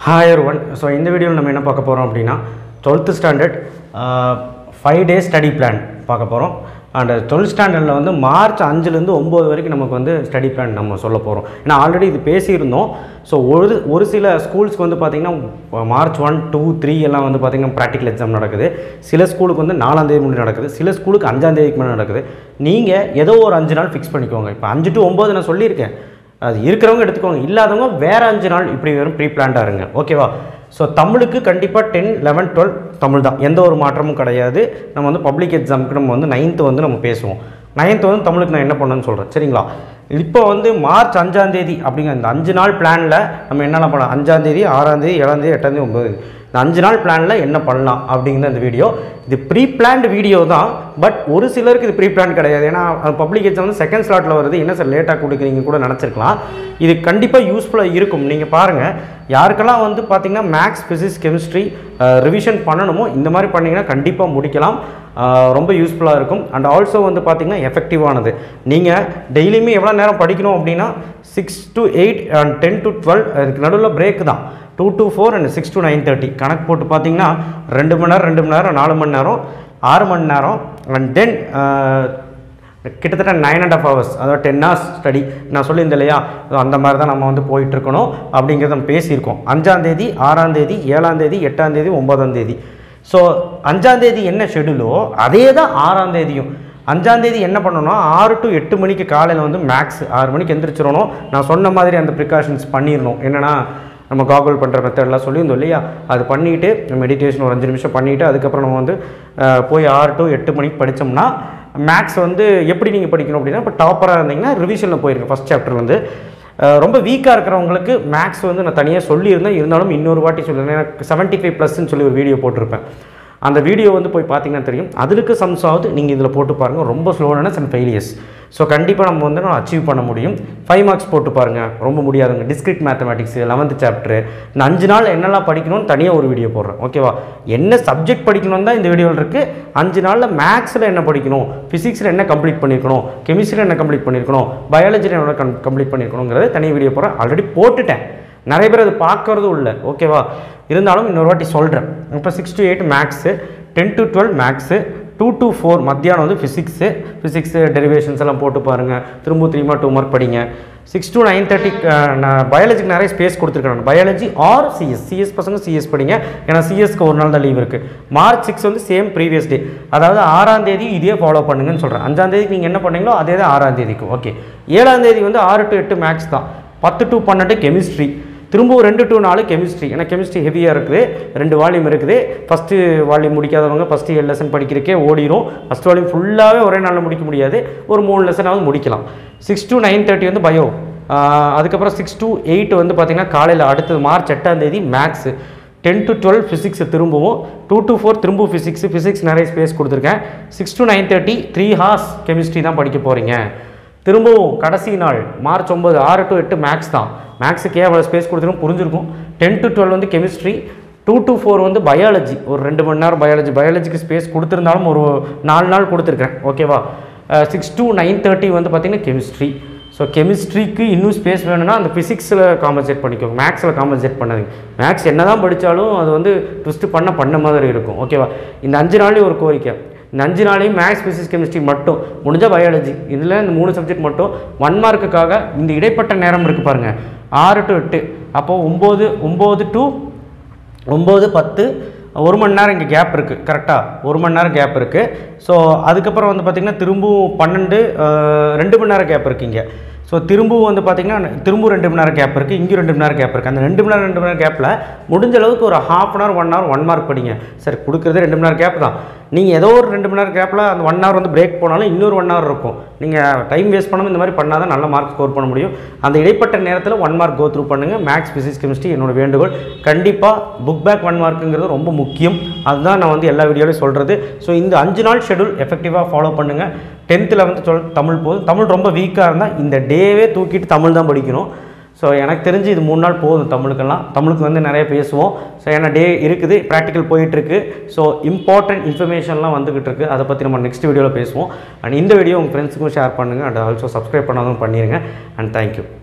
hi one so இந்த வீடியோவில் நம்ம என்ன பார்க்க போகிறோம் அப்படின்னா twelfth standard five days study plan பார்க்க போகிறோம் அண்ட் டுவெல்த் ஸ்டாண்டர்டில் வந்து மார்ச் அஞ்சுலேருந்து ஒம்பது வரைக்கும் நமக்கு வந்து ஸ்டடி பிளான் நம்ம சொல்ல போகிறோம் ஏன்னா ஆல்ரெடி இது பேசியிருந்தோம் ஸோ ஒரு ஒரு சில ஸ்கூல்ஸ்க்கு வந்து பார்த்திங்கன்னா மார்ச் ஒன் டூ த்ரீ எல்லாம் வந்து பார்த்திங்கன்னா ப்ராக்டிக்கல் எக்ஸாம் நடக்குது சில ஸ்கூலுக்கு வந்து நாலாம் தேதி முன்னாடி நடக்குது சில ஸ்கூலுக்கு அஞ்சாம் தேதிக்கு முன்னாடி நடக்குது நீங்கள் ஏதோ ஒரு அஞ்சு நாள் ஃபிக்ஸ் பண்ணிக்கோங்க இப்போ அஞ்சு டு ஒம்பது நான் சொல்லியிருக்கேன் அது இருக்கிறவங்க எடுத்துக்கோங்க இல்லாதவங்க வேறு அஞ்சு நாள் இப்படி வெறும் ப்ரீ பிளான்டாக இருங்க ஓகேவா ஸோ தமிழுக்கு கண்டிப்பாக டென் லெவன் டுவெல் தமிழ் தான் எந்த ஒரு மாற்றமும் கிடையாது நம்ம வந்து பப்ளிக் எக்ஸாமுக்கு நம்ம வந்து நைன்த்து வந்து நம்ம பேசுவோம் நைன்த்து வந்து தமிழுக்கு நான் என்ன பண்ணேன்னு சொல்கிறேன் சரிங்களா இப்போ வந்து மார்ச் அஞ்சாந்தேதி அப்படிங்கிற இந்த அஞ்சு நாள் பிளானில் நம்ம என்னென்ன பண்ணலாம் அஞ்சாந்தேதி ஆறாந்தேதி ஏழாந்தேதி எட்டாந்தேதி ஒம்பது இந்த அஞ்சு நாள் பிளானில் என்ன பண்ணலாம் அப்படிங்கிற இந்த வீடியோ இது ப்ரீ பிளான்டு வீடியோ தான் பட் ஒரு சிலருக்கு இது ப்ரீ பிளான் கிடையாது ஏன்னா பப்ளிக் எக்ஸாம் வந்து செகண்ட் ஸ்லாட்டில் வருது என்ன சார் லேட்டாக கொடுக்குறீங்க கூட நினச்சிருக்கலாம் இது கண்டிப்பாக யூஸ்ஃபுல்லாக இருக்கும் நீங்கள் பாருங்கள் யாருக்கெல்லாம் வந்து பார்த்தீங்கன்னா மேக்ஸ் ஃபிசிக்ஸ் கெமிஸ்ட்ரி ரிவிஷன் பண்ணணுமோ இந்த மாதிரி பண்ணிங்கன்னா கண்டிப்பாக முடிக்கலாம் அஹ் ரொம்ப யூஸ்ஃபுல்லாக இருக்கும் அண்ட் ஆல்சோ வந்து பார்த்திங்கன்னா எஃபெக்டிவானது நீங்கள் டெய்லியுமே எவ்வளோ நேரம் படிக்கணும் அப்படின்னா six to eight and ten to twelve அதுக்கு நடுவில் பிரேக் தான் two to four and six to nine thirty கணக்கு போட்டு பார்த்தீங்கன்னா ரெண்டு மணி நேரம் ரெண்டு மணி நேரம் நாலு மணி நேரம் ஆறு மணி நேரம் அண்ட் தென் கிட்டத்தட்ட நைன் அண்ட் ஆஃப் ஹவர்ஸ் அதாவது டென் ஹவர்ஸ் ஸ்டடி நான் சொல்லியிருந்தேன் இல்லையா so அந்த மாதிரி தான் நம்ம வந்து போயிட்டுருக்கணும் அப்படிங்கிறத நம்ம பேசியிருக்கோம் அஞ்சாந்தேதி ஆறாந்தேதி ஏழாந்தேதி எட்டாந்தேதி ஒன்பதாந்தேதி ஸோ அஞ்சாந்தேதி என்ன ஷெடியூலோ அதே தான் ஆறாந்தேதியும் அஞ்சாந்தேதி என்ன பண்ணணும்னா ஆறு டு எட்டு மணிக்கு காலையில் வந்து மேக்ஸ் ஆறு மணிக்கு எந்திரிச்சிடணும் நான் சொன்ன மாதிரி அந்த ப்ரிகாஷன்ஸ் பண்ணிடணும் என்னென்னா நம்ம காகுல் பண்ணுற மெத்தட்லாம் சொல்லியிருந்தோம் இல்லையா அது பண்ணிவிட்டு மெடிடேஷன் ஒரு அஞ்சு நிமிஷம் பண்ணிவிட்டு அதுக்கப்புறம் நம்ம வந்து அஹ், போய் ஆறு டு எட்டு மணிக்கு படித்தோம்னா மேக்ஸ் வந்து எப்படி நீங்கள் படிக்கணும் அப்படின்னா இப்போ டாப்பராக இருந்தீங்கன்னா ரிவிஷனில் போயிருங்க ஃபஸ்ட் சாப்டர்லேருந்து ரொம்ப வீக்காக இருக்கிறவங்களுக்கு மேக்ஸ் வந்து நான் தனியாக சொல்லியிருந்தேன் இருந்தாலும் இன்னொரு வாட்டி சொல்லியிருந்தேன் எனக்கு செவன்ட்டி ஃபைவ் ப்ளஸ்ன்னு சொல்லி ஒரு வீடியோ போட்டிருப்பேன் அந்த வீடியோ வந்து போய் பார்த்தீங்கன்னா தெரியும் அதுக்கு சம்ஸ் ஆகுது நீங்கள் இதில் போட்டு பாருங்கள் ரொம்ப ஸ்லோனஸ் அண்ட் ஃபெயிலியர்ஸ் ஸோ கண்டிப்பாக நம்ம வந்து நம்ம அச்சீவ் பண்ண முடியும் ஃபைவ் மார்க்ஸ் போட்டு பாருங்கள் ரொம்ப முடியாதுங்க டிஸ்கிரிட் மேத்தமேட்டிக்ஸ் லெவன்த்து சாப்டர் இந்த அஞ்சு நாள் என்னெல்லாம் படிக்கணும்னு தனியாக ஒரு வீடியோ போடுறேன் ஓகேவா என்ன சப்ஜெக்ட் படிக்கணும் தான் இந்த வீடியோவில் இருக்குது அஞ்சு நாளில் மேக்ஸில் என்ன படிக்கணும் ஃபிசிக்ஸில் என்ன கம்ப்ளீட் பண்ணியிருக்கணும் கெமிஸ்ட்ரியில் என்ன கம்ப்ளீட் பண்ணியிருக்கணும் பயாலஜியில் என்ன கம் கம்ப்ளீட் பண்ணியிருக்கணுங்கிறத தனி வீடியோ போடுறேன் ஆல்ரெடி போட்டுட்டேன் நிறைய பேர் அது பார்க்கறதும் இல்லை ஓகேவா இருந்தாலும் இன்னொரு வாட்டி சொல்கிறேன் இப்போ six to eight maths ten to twelve maths two to four மத்தியானம் வந்து ஃபிசிக்ஸு ஃபிசிக்ஸு டெரிவேஷன்ஸ் எல்லாம் போட்டு பாருங்கள் திரும்ப த்ரீமா டூ மார்க் படிங்க சிக்ஸ் டு நைன் தேர்ட்டி நான் பயாலஜிக்கு நிறைய ஸ்பேஸ் கொடுத்துருக்கேன் பயாலஜி ஆர் சிஎஸ் சிஎஸ் பசங்க சிஎஸ் படிங்க ஏன்னா சிஎஸ்க்கு ஒரு நாள் தான் லீவ் இருக்குது மார்ச் சிக்ஸ் வந்து சேம் ப்ரீவியஸ் டே அதாவது ஆறாம் தேதி இதே ஃபாலோ பண்ணுங்கன்னு சொல்கிறேன் அஞ்சாம் தேதிக்கு நீங்கள் என்ன பண்ணீங்களோ அதே தான் ஆறாம் தேதிக்கு ஓகே ஏழாம் தேதி வந்து ஆறு டு எட்டு மேக்ஸ் தான் பத்து டு பன்னெண்டு கெமிஸ்ட்ரி திரும்பவும் ரெண்டு டு நாலு கெமிஸ்ட்ரி ஏன்னா கெமிஸ்ட்ரி ஹெவியாக இருக்குது ரெண்டு வால்யூம் இருக்குது ஃபஸ்ட்டு வால்யூம் முடிக்காதவங்க ஃபஸ்ட்டு ஏழு லெசன் படிக்கிறக்கே ஓடிரும் ஃபஸ்ட் வால்யூம் ஃபுல்லாகவே ஒரே நாளில் முடிக்க முடியாது ஒரு மூணு லெசனாவது முடிக்கலாம் சிக்ஸ் டு நைன் தேர்ட்டி வந்து பயோ அதுக்கப்புறம் சிக்ஸ் டு எயிட் வந்து பார்த்திங்கன்னா காலையில் அடுத்தது மார்ச் எட்டாம் தேதி maths ten to twelve physics திரும்பவும் டூ டு ஃபோர் திரும்பவும் ஃபிசிக்ஸ் ஃபிசிக்ஸ் நிறைய ஸ்பேஸ் கொடுத்துருக்கேன் six to nine thirty three hours chemistry தான் படிக்க போகிறீங்க திரும்பவும் கடைசி நாள் மார்ச் ஒம்பது ஆறு டு எட்டு மேக்ஸ் தான் மேக்ஸுக்கே அவ்வளோ ஸ்பேஸ் கொடுத்துருக்கும் புரிஞ்சிருக்கும் டென் டு டுவெல் வந்து கெமிஸ்ட்ரி டூ டு ஃபோர் வந்து பயாலஜி ஒரு ரெண்டு மணி நேரம் பயாலஜி பயாலஜிக்கு ஸ்பேஸ் கொடுத்துருந்தாலும் ஒரு நாலு நாள் கொடுத்துருக்கேன் ஓகேவா சிக்ஸ் டு நைன் தேர்ட்டி வந்து பார்த்திங்கன்னா கெமிஸ்ட்ரி ஸோ கெமிஸ்ட்ரிக்கு இன்னும் ஸ்பேஸ் வேணும்னா அந்த ஃபிசிக்ஸில் காம்பன்சேட் பண்ணிக்கோங்க மேக்ஸில் காம்பன்சேட் பண்ணாதீங்க மேக்ஸ் என்ன தான் படித்தாலும் அது வந்து ட்விஸ்ட் பண்ண பண்ண மாதிரி இருக்கும் ஓகேவா இந்த அஞ்சு நாள்லேயும் ஒரு கோரிக்கை இந்த அஞ்சு நாளையும் மேக்ஸ் ஃபிசிக்ஸ் கெமிஸ்ட்ரி மட்டும் முடிஞ்ச பயாலஜி இதில் இந்த மூணு சப்ஜெக்ட் மட்டும் ஒன் மார்க்குக்காக இந்த இடைப்பட்ட நேரம் இருக்குது பாருங்கள் ஆறு டு எட்டு அப்போது ஒம்பது ஒம்பது டு ஒம்பது பத்து ஒரு மணி நேரம் இங்கே கேப் இருக்குது கரெக்டாக ஒரு மணி நேரம் கேப் இருக்குது ஸோ அதுக்கப்புறம் வந்து பார்த்திங்கன்னா திரும்பவும் பன்னெண்டு அஹ், ரெண்டு மணி நேரம் கேப் இருக்குது இங்கே ஸோ திரும்பவும் வந்து பார்த்திங்கன்னா திரும்பவும் ரெண்டு மணி நேரம் கேப் இருக்குது இங்கேயும் ரெண்டு மணி நேரம் கேப் இருக்குது அந்த ரெண்டு மணி நேரம் ரெண்டு மணி நேரம் கேப்பில் முடிஞ்ச அளவுக்கு ஒரு half an hour one hour one mark படிங்க சரி கொடுக்குறதே ரெண்டு மணி நேரம் கேப் தான் நீங்கள் ஏதோ ஒரு ரெண்டு மணி நேரம் கேப்பில் அந்த ஒன் ஹவர் வந்து பிரேக் போனாலும் இன்னொரு ஒன் ஹவர் இருக்கும் நீங்கள் டைம் வேஸ்ட் பண்ணாமல் இந்த மாதிரி பண்ணால் தான் நல்ல மார்க் ஸ்கோர் பண்ண முடியும் அந்த இடைப்பட்ட நேரத்தில் ஒன் மார்க் கோ த்ரூ பண்ணுங்கள் மேக்ஸ் ஃபிசிக்ஸ் கெமிஸ்ட்ரி என்னோட வேண்டுகோள் கண்டிப்பாக புக் பேக் ஒன் மார்க்குங்கிறது ரொம்ப முக்கியம் அதுதான் நான் வந்து எல்லா வீடியோலையும் சொல்கிறது ஸோ இந்த அஞ்சு நாள் ஷெடியூல் எஃபெக்டிவாக ஃபாலோ பண்ணுங்கள் டென்த்தில் வந்து சொல் தமிழ் போதும் தமிழ் ரொம்ப வீக்காக இருந்தால் இந்த டேவே தூக்கிட்டு தமிழ் தான் படிக்கணும் ஸோ எனக்கு தெரிஞ்சு இது மூணு நாள் போதும் தமிழுக்கெல்லாம் தமிழுக்கு வந்து நிறைய பேசுவோம் ஸோ ஏன்னா டே இருக்குது ப்ராக்டிக்கல் போயிட்டுருக்கு ஸோ இம்பார்ட்டன்ட் இன்ஃபர்மேஷன்லாம் வந்துக்கிட்டு இருக்கு அதை பற்றி நம்ம நெக்ஸ்ட் வீடியோவில் பேசுவோம் அண்ட் இந்த வீடியோ உங்கள் ஃப்ரெண்ட்ஸுக்கும் ஷேர் பண்ணுங்கள் அண்ட் ஆல்சோ சப்ஸ்கிரைப் பண்ணாலும் பண்ணிடுங்க அண்ட் தேங்க்யூ